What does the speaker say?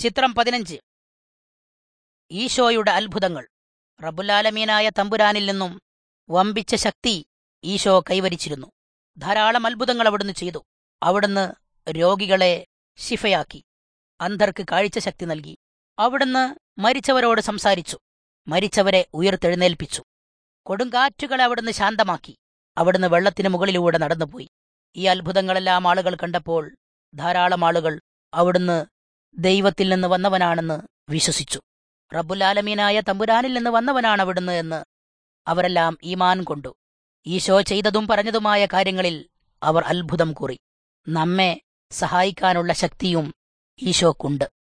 ചിത്രം പതിനഞ്ച് ഈശോയുടെ അത്ഭുതങ്ങൾ റബുലാലമീനായ തമ്പുരാനിൽ നിന്നും വമ്പിച്ച ശക്തി ഈശോ കൈവരിച്ചിരുന്നു ധാരാളം അത്ഭുതങ്ങൾ അവിടുന്ന് ചെയ്തു അവിടുന്ന് രോഗികളെ ശിഫയാക്കി അന്ധർക്ക് കാഴ്ച ശക്തി നൽകി അവിടുന്ന് മരിച്ചവരോട് സംസാരിച്ചു മരിച്ചവരെ ഉയർത്തെഴുന്നേൽപ്പിച്ചു കൊടുങ്കാറ്റുകളെ അവിടുന്ന് ശാന്തമാക്കി അവിടുന്ന് വെള്ളത്തിന് മുകളിലൂടെ നടന്നുപോയി ഈ അത്ഭുതങ്ങളെല്ലാം ആളുകൾ കണ്ടപ്പോൾ ധാരാളം ആളുകൾ അവിടുന്ന് ദൈവത്തിൽ നിന്ന് വന്നവനാണെന്ന് വിശ്വസിച്ചു റബ്ബുലാലമീനായ തമ്പുരാനിൽ നിന്ന് വന്നവനാണ് അവിടുന്ന് എന്ന് അവരെല്ലാം ഈമാൻ കൊണ്ടു ഈശോ ചെയ്തതും പറഞ്ഞതുമായ കാര്യങ്ങളിൽ അവർ അത്ഭുതം കൂറി നമ്മെ സഹായിക്കാനുള്ള ശക്തിയും ഈശോക്കുണ്ട്